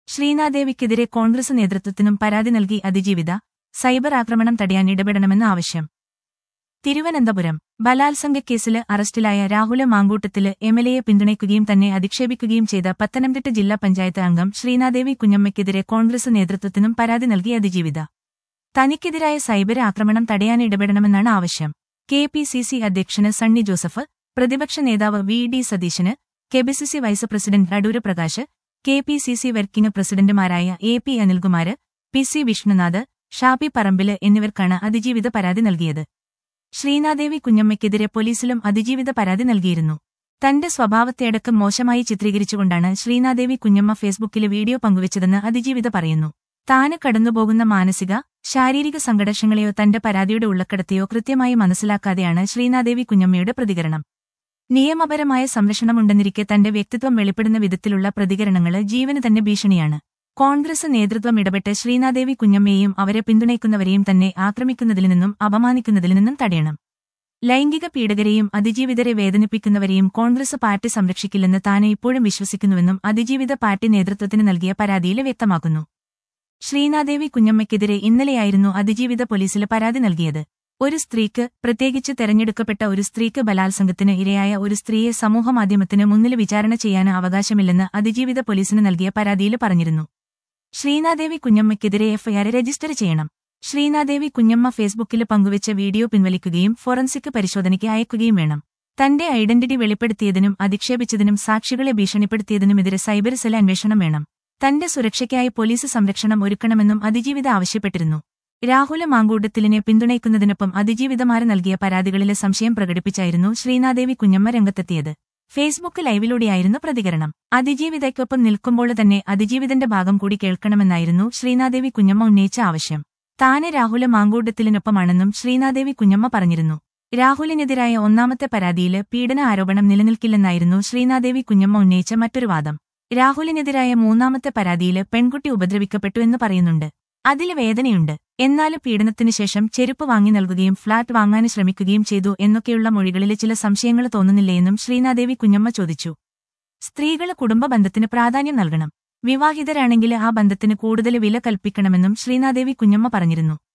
ശ്രീനാദേവിക്കെതിരെ കോൺഗ്രസ് നേതൃത്വത്തിനും പരാതി നൽകി അതിജീവിത സൈബർ ആക്രമണം തടയാൻ ഇടപെടണമെന്ന് ആവശ്യം തിരുവനന്തപുരം ബലാത്സംഗ കേസില് അറസ്റ്റിലായ രാഹുല മാങ്കൂട്ടത്തില് എംഎൽഎയെ പിന്തുണയ്ക്കുകയും തന്നെ അധിക്ഷേപിക്കുകയും ചെയ്ത പത്തനംതിട്ട ജില്ലാ പഞ്ചായത്ത് അംഗം ശ്രീനാദേവി കുഞ്ഞമ്മയ്ക്കെതിരെ കോൺഗ്രസ് നേതൃത്വത്തിനും പരാതി നൽകി അതിജീവിത തനിക്കെതിരായ സൈബർ ആക്രമണം തടയാൻ ഇടപെടണമെന്നാണ് ആവശ്യം കെ പി സി സി അധ്യക്ഷന് സണ്ണി ജോസഫ് പ്രതിപക്ഷ നേതാവ് വി ഡി സതീശന് KPCC vice president Adoor Prakash K P C C working പ്രസിഡന്റുമാരായ A P Anilkumar P C Vishnunath Shafi Parambil എന്നിവർക്കാണ് അതിജീവിത പരാതി നൽകിയത് ശ്രീനാദേവി കുഞ്ഞമ്മയ്ക്കെതിരെ പോലീസിലും അതിജീവിത പരാതി നൽകിയിരുന്നു തന്റെ സ്വഭാവത്തെയടക്കം മോശമായി ചിത്രീകരിച്ചുകൊണ്ടാണ് ശ്രീനാദേവി കുഞ്ഞമ്മ ഫേസ്ബുക്കിലെ വീഡിയോ പങ്കുവച്ചതെന്ന് അതിജീവിത പറയുന്നു താന് കടന്നുപോകുന്ന മാനസിക ശാരീരിക സംഘർഷങ്ങളെയോ തന്റെ പരാതിയുടെ ഉള്ളക്കടത്തെയോ കൃത്യമായി മനസ്സിലാക്കാതെയാണ് ശ്രീനാദേവി കുഞ്ഞമ്മയുടെ പ്രതികരണം നിയമപരമായ സംരക്ഷണമുണ്ടെന്നിരിക്കെ തന്റെ വ്യക്തിത്വം വെളിപ്പെടുന്ന വിധത്തിലുള്ള പ്രതികരണങ്ങള് ജീവന് തന്നെ ഭീഷണിയാണ് കോൺഗ്രസ് നേതൃത്വം ഇടപെട്ട് ശ്രീനാദേവി കുഞ്ഞമ്മയെയും അവരെ പിന്തുണയ്ക്കുന്നവരെയും തന്നെ ആക്രമിക്കുന്നതിൽ നിന്നും അപമാനിക്കുന്നതിൽ നിന്നും തടയണം ലൈംഗിക പീഡകരെയും അതിജീവിതരെ വേദനിപ്പിക്കുന്നവരെയും കോൺഗ്രസ് പാർട്ടി സംരക്ഷിക്കില്ലെന്ന് താന് ഇപ്പോഴും വിശ്വസിക്കുന്നുവെന്നും അതിജീവിത പാർട്ടി നേതൃത്വത്തിന് നൽകിയ പരാതിയിൽ വ്യക്തമാക്കുന്നു ശ്രീനാദേവി കുഞ്ഞമ്മയ്ക്കെതിരെ ഇന്നലെയായിരുന്നു അതിജീവിത പോലീസിൽ പരാതി നൽകിയത് ഒരു സ്ത്രീക്ക് പ്രത്യേകിച്ച് തെരഞ്ഞെടുക്കപ്പെട്ട ഒരു സ്ത്രീക്ക് ബലാത്സംഗത്തിന് ഇരയായ ഒരു സ്ത്രീയെ സമൂഹമാധ്യമത്തിന് മുന്നിൽ വിചാരണ ചെയ്യാൻ അവകാശമില്ലെന്ന് അതിജീവിത പോലീസിന് നൽകിയ പരാതിയിൽ പറഞ്ഞിരുന്നു ശ്രീനാദേവി കുഞ്ഞമ്മയ്ക്കെതിരെ എഫ്ഐആർ രജിസ്റ്റർ ചെയ്യണം ശ്രീനാദേവി കുഞ്ഞമ്മ ഫേസ്ബുക്കിൽ പങ്കുവച്ച വീഡിയോ പിൻവലിക്കുകയും ഫോറൻസിക് പരിശോധനയ്ക്ക് അയക്കുകയും വേണം തന്റെ ഐഡന്റിറ്റി വെളിപ്പെടുത്തിയതിനും അധിക്ഷേപിച്ചതിനും സാക്ഷികളെ ഭീഷണിപ്പെടുത്തിയതിനുമെതിരെ സൈബർ സെൽ അന്വേഷണം വേണം തന്റെ സുരക്ഷയ്ക്കായി പോലീസ് സംരക്ഷണം ഒരുക്കണമെന്നും അതിജീവിത ആവശ്യപ്പെട്ടിരുന്നു രാഹുല മാങ്കൂട്ടത്തിലിനെ പിന്തുണയ്ക്കുന്നതിനൊപ്പം അതിജീവിതമാര് നൽകിയ പരാതികളിലെ സംശയം പ്രകടിപ്പിച്ചായിരുന്നു ശ്രീനാദേവി കുഞ്ഞമ്മ രംഗത്തെത്തിയത് ഫേസ്ബുക്ക് ലൈവിലൂടെയായിരുന്നു പ്രതികരണം അതിജീവിതയ്ക്കൊപ്പം നിൽക്കുമ്പോൾ തന്നെ അതിജീവിതന്റെ ഭാഗം കൂടി കേൾക്കണമെന്നായിരുന്നു ശ്രീനാദേവി കുഞ്ഞമ്മ ഉന്നയിച്ച ആവശ്യം താനെ രാഹുല മാങ്കൂട്ടത്തിലിനൊപ്പമാണെന്നും ശ്രീനാദേവി കുഞ്ഞമ്മ പറഞ്ഞിരുന്നു രാഹുലിനെതിരായ ഒന്നാമത്തെ പരാതിയില് പീഡന ആരോപണം നിലനിൽക്കില്ലെന്നായിരുന്നു ശ്രീനാദേവി കുഞ്ഞമ്മ ഉന്നയിച്ച മറ്റൊരു വാദം രാഹുലിനെതിരായ മൂന്നാമത്തെ പരാതിയില് പെൺകുട്ടി ഉപദ്രവിക്കപ്പെട്ടു എന്ന് പറയുന്നുണ്ട് അതില് വേദനയുണ്ട് എന്നാൽ പീഡനത്തിനു ശേഷം ചെരുപ്പ് വാങ്ങി നൽകുകയും ഫ്ളാറ്റ് വാങ്ങാൻ ശ്രമിക്കുകയും ചെയ്തു എന്നൊക്കെയുള്ള മൊഴികളിലെ ചില സംശയങ്ങൾ തോന്നുന്നില്ലേയെന്നും ശ്രീനാദേവി കുഞ്ഞമ്മ ചോദിച്ചു സ്ത്രീകൾ കുടുംബ ബന്ധത്തിന് പ്രാധാന്യം നൽകണം വിവാഹിതരാണെങ്കിൽ ആ ബന്ധത്തിന് കൂടുതൽ വില കൽപ്പിക്കണമെന്നും ശ്രീനാദേവി കുഞ്ഞമ്മ പറഞ്ഞിരുന്നു